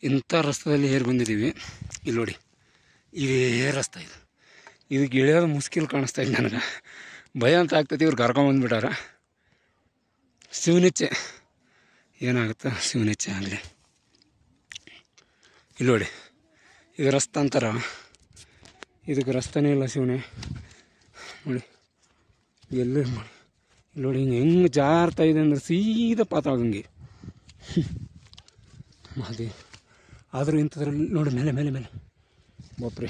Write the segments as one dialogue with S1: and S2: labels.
S1: ಇಂಥ ರಸ್ತದಲ್ಲಿ ಏರಿ ಬಂದಿದ್ದೀವಿ ಇಲ್ಲಿ ನೋಡಿ ಇದೇ ರಸ್ತೆ ಇದು ಇದಕ್ಕೆ ಇಳಿಯೋದು ಮುಸ್ಕಿಲ್ ಕಾಣಿಸ್ತಾ ಇದೆ ನನಗೆ ಭಯ ಅಂತ ಆಗ್ತೈತಿ ಇವ್ರು ಕರ್ಕೊಂಬಂದ್ಬಿಟ್ಟಾರ ಶಿವನಿಚ್ಛೆ ಏನಾಗುತ್ತೋ ಶಿವನಿಚ್ಛೆ ಆಗಲಿ ಇಲ್ಲಿ ನೋಡಿ ಇದು ರಸ್ತೆ ಅಂತಾರ ಇದಕ್ಕೆ ರಸ್ತೆನೇ ಇಲ್ಲ ಶಿವನೇ ನೋಡಿ ಎಲ್ಲೇ ಮಾಡಿ ಇಲ್ಲಿ ನೋಡಿ ಹಿಂಗೆ ಹೆಂಗೆ ಜಾರ್ತಾ ಇದೆ ಅಂದ್ರೆ ಸೀದಾ ಪಾತಾಳಗಂಗೆ ಅದೇ ಆದರೂ ಇಂಥದ್ರಲ್ಲಿ ನೋಡಿ ಮೇಲೆ ಮೇಲೆ ಮೇಲೆ ಬಾಪ್ರೆ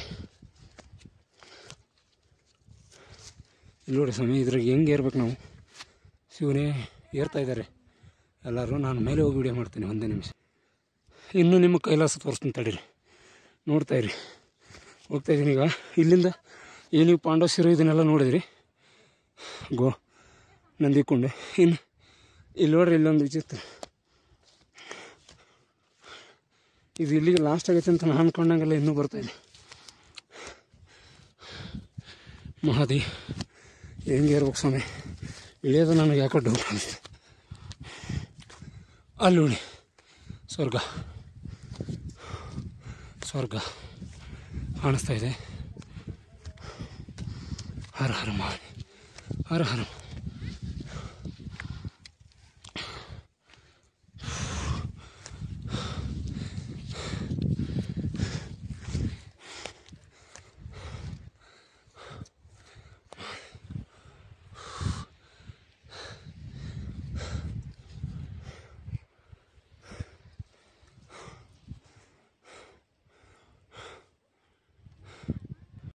S1: ಇಲ್ಲಿ ನೋಡಿ ಸ್ವಾಮಿ ಇದ್ರಾಗ ಹೆಂಗೆ ಏರ್ಬೇಕು ನಾವು ಶಿವನೇ ಏರ್ತಾ ಇದ್ದಾರೆ ಎಲ್ಲರೂ ನಾನು ಮೇಲೆ ಹೋಗಿ ವಿಡಿಯೋ ಮಾಡ್ತೀನಿ ಒಂದೇ ನಿಮಿಷ ಇನ್ನೂ ನಿಮ್ಮ ಕೈಲಾಸ ತೋರಿಸ್ತೀನಿ ತಡೀರಿ ನೋಡ್ತಾ ಇರಿ ಹೋಗ್ತಾ ಇದ್ದೀನಿ ಈಗ ಇಲ್ಲಿಂದ ಈ ನೀವು ಪಾಂಡವ ಶಿರೋ ಇದನ್ನೆಲ್ಲ ನೋಡಿದ್ರಿ ಗೋ ನಂದಿಕೊಂಡೆ ಇನ್ನು ಇಲ್ಲಿ ನೋಡ್ರಿ ಇಲ್ಲೊಂದು ವಿಚಿತ್ರ ಇದು ಇಲ್ಲಿಗೆ ಲಾಸ್ಟ್ ಆಗೈತೆ ಅಂತ ನಾನು ಅಂದ್ಕೊಂಡಂಗೆಲ್ಲ ಇನ್ನೂ ಬರ್ತಾಯಿದೆ ಮಹಾದಿ ಹೆಂಗೆ ಇರ್ಬೇಕು ಸ್ವಾಮಿ ಇಳಿಯೋದು ನನಗೆ ಯಾಕೋ ಡೌಟ್ ಅನಿಸ್ತು ಅಲ್ಲಿ ನೋಡಿ ಸ್ವರ್ಗ ಸ್ವರ್ಗ ಕಾಣಿಸ್ತಾ ಇದೆ ಹರ ಹರ ಮಹಾದೇವ್ ಹರ ಹರ